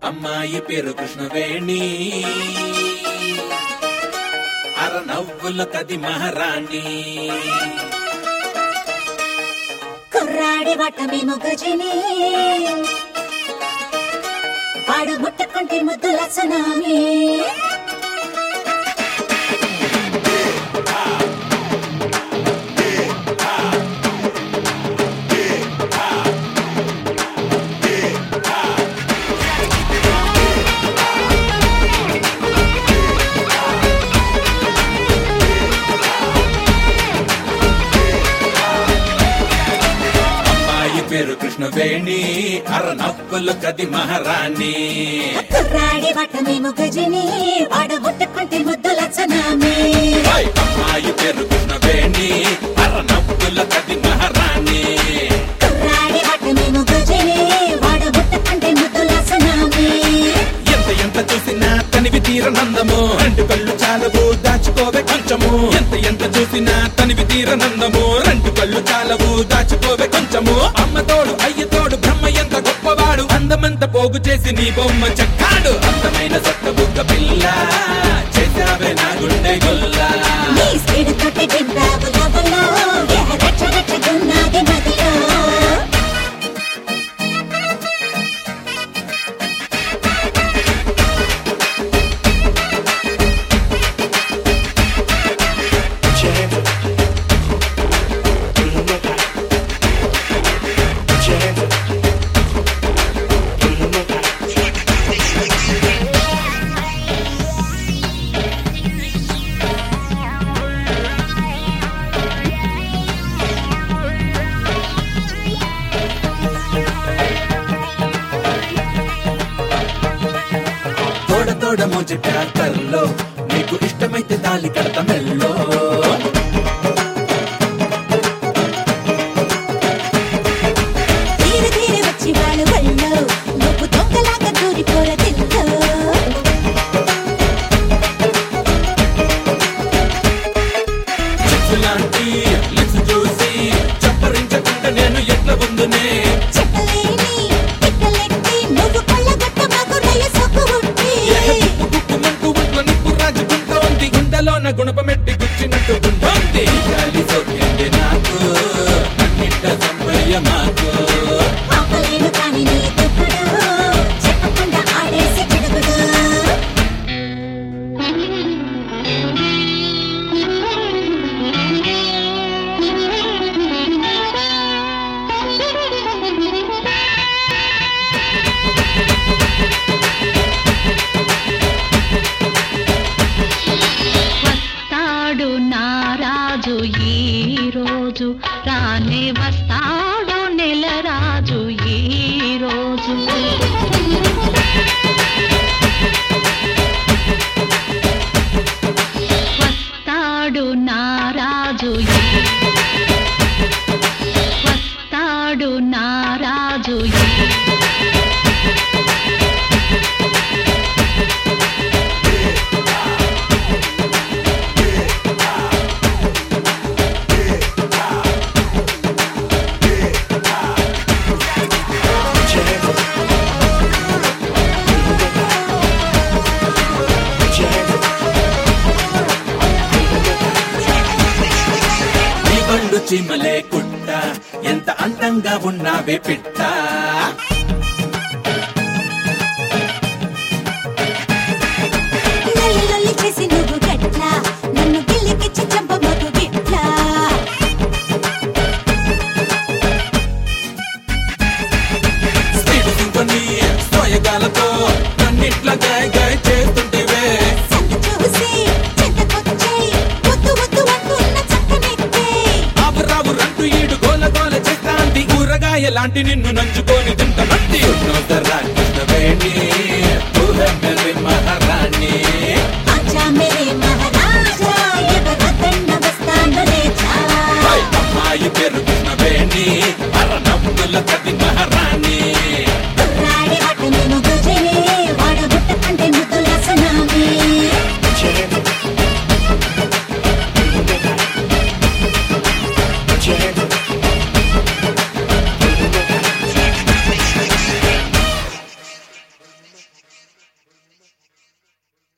అమ్మాయి పేరు కృష్ణవేణి అర నవ్వుల కది మహారాణి కుర్రాడి వటమి మొగజిని వాడు ముట్టుకుంటే ముద్దుల సునామీ అమ్మాయి పేరు కృష్ణవేణి అర నవ్వుల కది మహారాణి కుర్రాడి వటమి మొగజిని వాడు ముట్టుకుంటే ముద్దుల సునామీ హై! అమ్మాయి పేరు కృష్ణవేణి అర నవ్వుల కది మహారాణి కుర్రాడి వటమి మొగజిని వాడు ముట్టుకుంటే ముద్దుల సునామీ ఎంత ఎంత చూసినా తనివి తీరనందము రెండు కళ్ళు చాలవు దాచుకోవే కొంచెము ఎంత ఎంత చూసినా తనివి తీరనందము రెండు కళ్ళు చాలవు దాచుకోవే కొంచెము అమ్మ తోడు అయ్య తోడు బ్రహ్మ ఎంత గొప్పవాడు అందమంత పోగు చేసి నీ బొమ్మ చెక్కాడు అందమైన సొట్ట బుగ్గ పిల్ల చేసావే నా గుండె గుల్లా నీ స్పీడ్ తోటి దింపావు లవలో ఎహ రచ్చ రచ్చగున్నది నదిలో తోడ తోడ ముజ ట్రాక్టర్లో నీకు ఇష్టమైతే తాలి కడత మెల్లో తీరు తీరు వచ్చి వాళ్ళు ఒళ్ళో నువ్వు దొంగలాగా దూరిపోర తిల్లో చెప్పులాంటి లెన్స్ చూసి చప్పరించకుండా నేను ఎట్ల ఉందునే చెప్పలేని పిక్కలెట్టి నువ్వు కొల్లగొట్ట మాకు రయ్య సొక్కు ఉంటే గుక్కుమంటూ ఒంట్లో నిప్పు రాజుకుంటోంది గుండెలోన గుణపమెట్టి గుచ్చినట్టు గుంటోంది గాలి సోకింది నాకు నన్నిట్ట సంపయ్య మాకు ఆపలేను కానీ నీ దుప్పుడు చెప్పకుండా ఆడేసి పిడుగుడు వస్తాడు నారాజు ఈ రోజు రానే వస్తాడు నెల రాజు ఈ రోజు వస్తాడు నారాజు ఈ- వస్తాడు నారాజు ఈ- నీ బండు చీమలే కుట్ట ఎంత అందంగా ఉన్నావే పిట్ట లల్లి లల్లి చేసి నువ్వు గట్ల నన్ను గిల్లికిచ్చి చంప మగు గిట్ల స్పీడ్ సింఫనీ సోయగాలతో నన్నిట్ల గాయ గాయ చేస్తుంటివే సందు చూసి చెంతకొచ్చే వద్దు వద్దు అంటున్న చక్కనెక్కే ఆవురావు రంటు ఈడు గోల గోల చేస్తాంది కూరగాయ లాంటి నిన్ను నంచుకొని తింటమంది ఉన్నోదరా కృష్ణవేణి ఊహ మెరి మహారాణి ఆచా మేరే మహారాజా ఎవరొద్దన్న వస్తాను లేచా హై! అమ్మాయి పేరు కృష్ణవేణి అర నవ్వుల కది